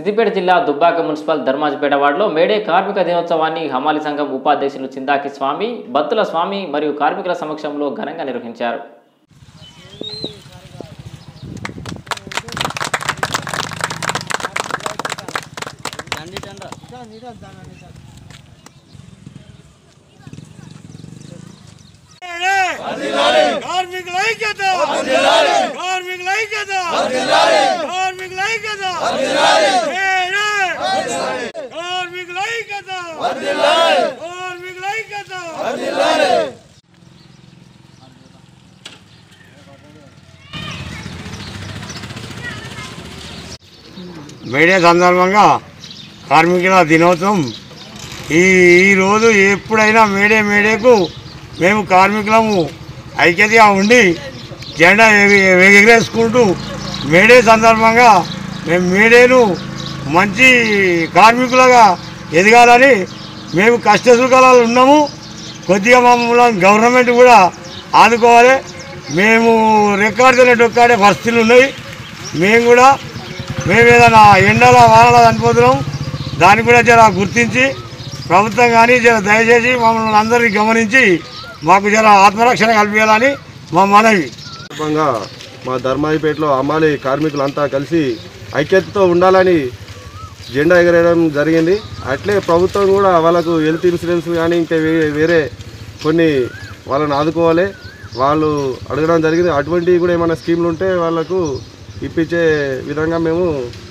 సిద్దిపేట జిల్లా దుబ్బాక మున్సిపల్ ధర్మాజిపేట వార్డులో మేడే కార్మిక దినోత్సవాన్ని హమాలి సంఘం ఉపాధ్యక్షులు చిందాకి స్వామి బత్తుల స్వామి మరియు కార్మికుల సమక్షంలో ఘనంగా నిర్వహించారు కార్మికుల ఐక్యత కార్మికుల ఐక్యత కార్మికుల ఐక్యత మేడే! కార్మికుల ఐక్యత కార్మికుల ఐక్యత మేడే సందర్భంగా కార్మికుల దినోత్సవం ఈ ఈరోజు ఎప్పుడైనా మేడే మేడేకు మేము కార్మికులము ఐక్యతగా ఉండి జెండా ఎగి- ఎగిరేసుకుంటూ మేడే సందర్భంగా మేము మేడేను మంచి కార్మికులుగా ఎదగాలని మేము కష్టసుఖాలు ఉన్నాము కొద్దిగా మమ్మల్ని గవర్నమెంట్ కూడా ఆదుకోవాలి మేము రికార్డులు డొక్కాడే పరిస్థితులు ఉన్నాయి మేము కూడా మేము ఏదైనా ఎండల వానల చనిపోతున్నాం దాన్ని కూడా జర గుర్తించి ప్రభుత్వం కానీ జర దయచేసి మమ్మల్ని అందరినీ గమనించి మాకు జర ఆత్మరక్షణ కల్పించాలని మా మనవి సందర్భంగా మా ధర్మాయిపేటలో అమ్మాలి కార్మికులంతా కలిసి ఐక్యతతో ఉండాలని జెండా ఎగరేయడం జరిగింది అట్లే ప్రభుత్వం కూడా వాళ్ళకు హెల్త్ ఇన్సూరెన్స్ కానీ ఇంకా వే- వేరే కొన్ని వాళ్ళని ఆదుకోవాలి వాళ్ళు అడగడం జరిగింది అటువంటివి కూడా ఏమైనా స్కీమ్లు ఉంటే వాళ్ళకు ఇప్పించే విధంగా మేము